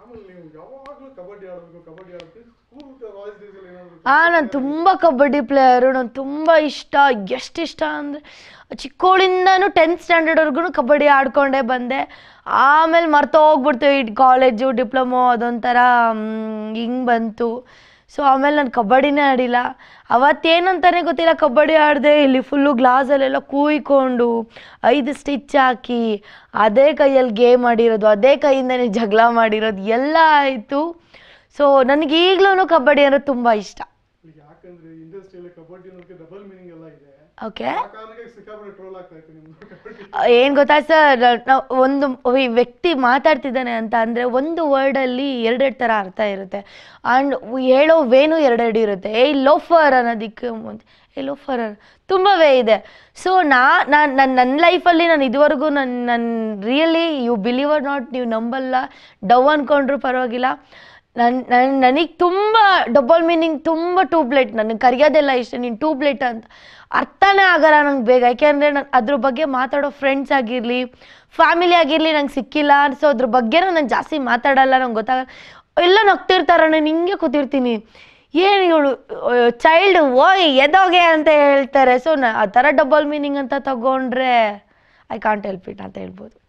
ಆಮೇಲೆ ನೀವು ಯಾವಾಗ್ಲೂ ಕಬಡ್ಡಿ ಆಡಬೇಕು ಕಬಡ್ಡಿ ಆಡಬೇಕು ಸ್ಕೂಲ್ ಕಾಲೇಜ್ ಡೇಸ್ ಅಲ್ಲಿ ಏನಾದ್ರು ಆ ನಾನು ತುಂಬ ಕಬಡ್ಡಿ ಪ್ಲೇಯರು ನಾನು ತುಂಬ ಇಷ್ಟ ಎಷ್ಟು ಇಷ್ಟ ಅಂದರೆ ಚಿಕ್ಕವಳಿಂದನೂ ಟೆಂತ್ ಸ್ಟ್ಯಾಂಡರ್ಡ್ವರೆಗೂ ಕಬಡ್ಡಿ ಆಡ್ಕೊಂಡೇ ಬಂದೆ ಆಮೇಲೆ ಮರ್ತು ಹೋಗ್ಬಿಡ್ತು ಈ ಕಾಲೇಜು ಡಿಪ್ಲೊಮೊ ಅದೊಂಥರ ಹಿಂಗೆ ಬಂತು ಸೊ ಆಮೇಲೆ ನಾನು ಕಬಡ್ಡಿನೇ ಆಡಿಲ್ಲ ಅವತ್ತೇನಂತಾನೆ ಗೊತ್ತಿಲ್ಲ ಕಬಡ್ಡಿ ಆಡಿದೆ ಇಲ್ಲಿ ಫುಲ್ಲು ಗ್ಲಾಸಲ್ಲೆಲ್ಲ ಕೂಯ್ಕೊಂಡು ಐದು ಸ್ಟಿಚ್ ಹಾಕಿ ಅದೇ ಕೈಯಲ್ಲಿ ಗೇಮ್ ಆಡಿರೋದು ಅದೇ ಕೈಯಿಂದನೇ ಜಗಳ ಮಾಡಿರೋದು ಎಲ್ಲ ಆಯಿತು ಸೊ ನನಗೆ ಈಗಲೂ ಕಬಡ್ಡಿ ಅಂದರೆ ತುಂಬ ಇಷ್ಟ ಯಾಕಂದ್ರೆ ಇಂಡಸ್ಟ್ರಿಯಲ್ಲಿ ಕಬಡ್ಡಿ ಅನ್ನೋದಕ್ಕೆ ಡಬಲ್ ಮೀನಿಂಗ್ ಎಲ್ಲ ಇದೆ ಓಕೆ ಆ ಕಾರಣಕ್ಕೆ ಸಿಕ್ಕಾಪಟ್ಟೆ ಟ್ರೋಲ್ ಆಗ್ತಾ ಇತ್ತು ನಿಮ್ದು ಕಬಡ್ಡಿ ಏನು ಗೊತ್ತಾ ಸರ್ ನಾವು ಒಂದು ಈ ವ್ಯಕ್ತಿ ಮಾತಾಡ್ತಿದ್ದಾನೆ ಅಂತ ಅಂದರೆ ಒಂದು ವರ್ಡಲ್ಲಿ ಎರಡೆರಡು ಥರ ಅರ್ಥ ಇರುತ್ತೆ ಆ್ಯಂಡ್ ಹೇಳೋ ವೇನು ಎರಡೆರಡು ಇರುತ್ತೆ ಏ ಲೋಫರ್ ಅನ್ನೋದಕ್ಕೆ ಮುಂಚೆ ಏ ಲೋಫರ್ ತುಂಬ ವೇ ಇದೆ ಸೊ ನಾ ನಾನು ನನ್ನ ನನ್ನ ಲೈಫಲ್ಲಿ ನಾನು ಇದುವರೆಗೂ ನನ್ನ ನನ್ನ really you believe or not ನೀವು ನಂಬಲ್ಲ ಡವ್ ಅಂದ್ಕೊಂಡ್ರು ಪರವಾಗಿಲ್ಲ ನನ್ನ ನನ್ನ ನನಗೆ ತುಂಬ ಡಬಲ್ ಮೀನಿಂಗ್ ತುಂಬ ಟ್ಯೂಬ್ಲೈಟ್ ನನಗೆ ಕರೆಯೋದೆಲ್ಲ ಇಷ್ಟ ನೀನು ಟ್ಯೂಬ್ಲೈಟ್ ಅಂತ ಅರ್ಥನೇ ಆಗಲ್ಲ ನಂಗೆ ಬೇಗ ಯಾಕೆಂದರೆ ನಾನು ಅದ್ರ ಬಗ್ಗೆ ಮಾತಾಡೋ ಫ್ರೆಂಡ್ಸ್ ಆಗಿರಲಿ ಫ್ಯಾಮಿಲಿ ಆಗಿರಲಿ ನಂಗೆ ಸಿಕ್ಕಿಲ್ಲ ಸೊ ಅದ್ರ ಬಗ್ಗೆನೂ ನಾನು ಜಾಸ್ತಿ ಮಾತಾಡಲ್ಲ ನಂಗೆ ಗೊತ್ತಾಗಲ್ಲ ಎಲ್ಲ ನಗ್ತಿರ್ತಾರೆ ನಾನು ಹಿಂಗೆ ಕೂತಿರ್ತೀನಿ ಏನು ಇವಳು ಚೈಲ್ಡ್ ಓಯ್ ಎದೋಗೆ ಅಂತ ಹೇಳ್ತಾರೆ ಸೊ ನಾ ಆ ಥರ ಡಬಲ್ ಮೀನಿಂಗ್ ಅಂತ ತಗೊಂಡ್ರೆ ಐ ಕಾಂಟ್ ಹೆಲ್ಪ್ ಇಟ್ ಅಂತ ಹೇಳ್ಬೋದು